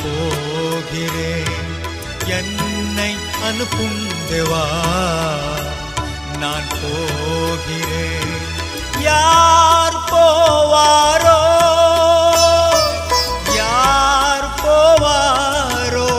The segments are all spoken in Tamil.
போகிறேன் என்னை அனுப்பும் தேவா நான் போகிறேன் யார் போவாரோ யார் போவாரோ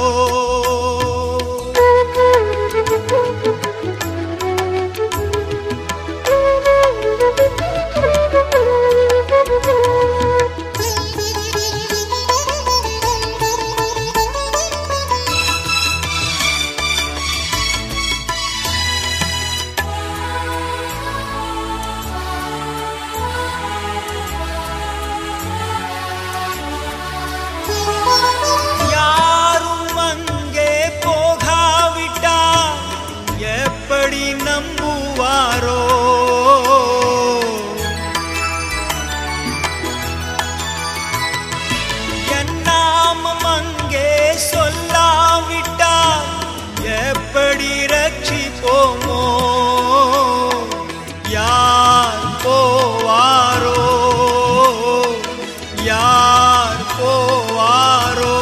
யாரும் அங்கே போகாவிட்டால் எப்படி நம்புவாரோ என் நாமம் அங்கே சொல்லாவிட்டால் எப்படி ரட்சிப்போமோ யார் போவாரோ யார் போவாரோ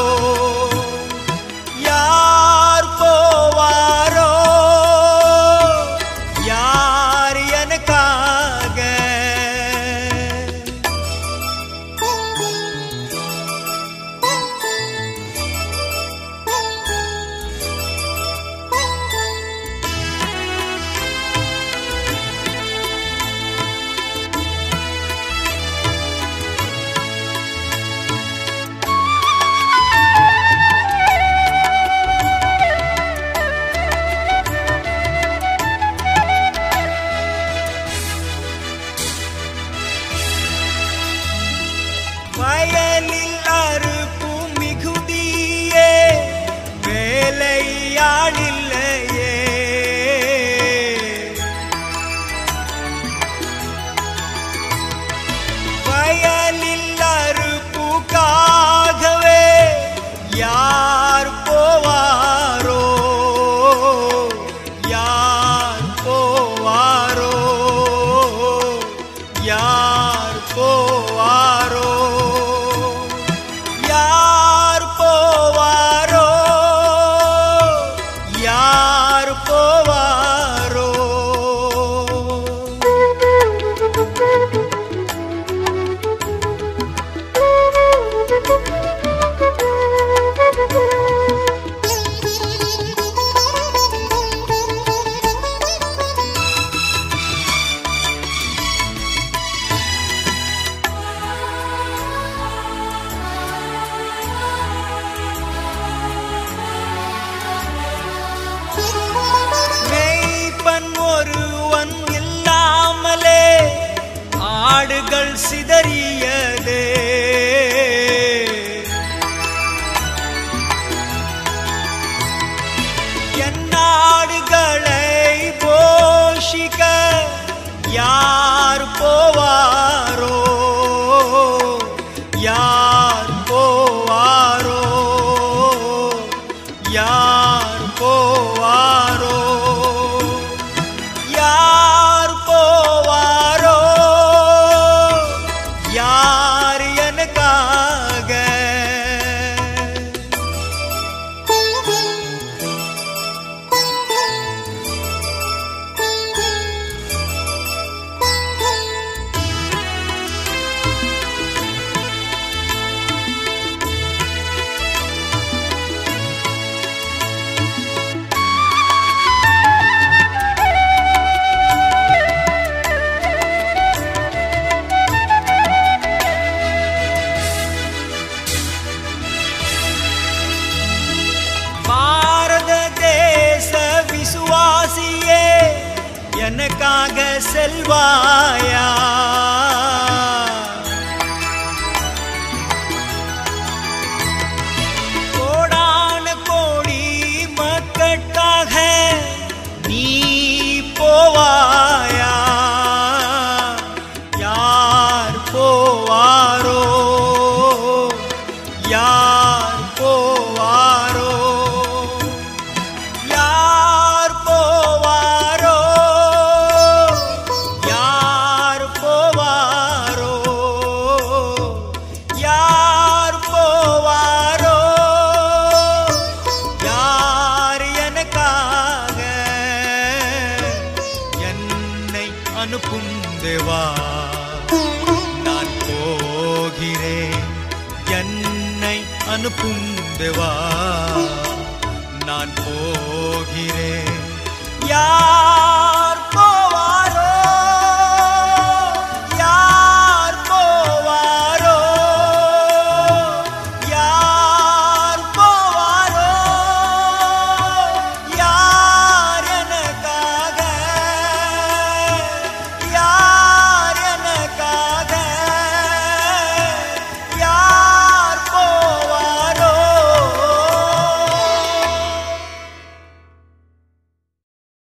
யார் போவாரோ யார் எனக்காக வயலில் அறுப்பு மிகுதியே வேலையாளில்லையே வயலில் அறுப்புக்காகவே யார் போவாரோ யார் போவாரோ யார் போவாரோ யார் போவாரோ யார் போவாரோ மெய்ப்பன் ஒருவன் இல்லாமலே ஆடுகள் சிதறியதே என் நாடுகளை போஷிக்க யார் போவாரோ யார் போவாரோ யார் போவாரோ யார் போவாரோ யார் எனக்காக பாரத தேச விசுவாசியே எனக்காக செல்வாயா கோடான கோடி மக்கட்காக நீ போவாயா யார் போவாரோ யார் போவாரோ யார் போவாரோ யார் அனுப்பும் தேவா நான் போகிறேன் என்னை அனுப்பும் தேவா நான் போகிறேன் யார்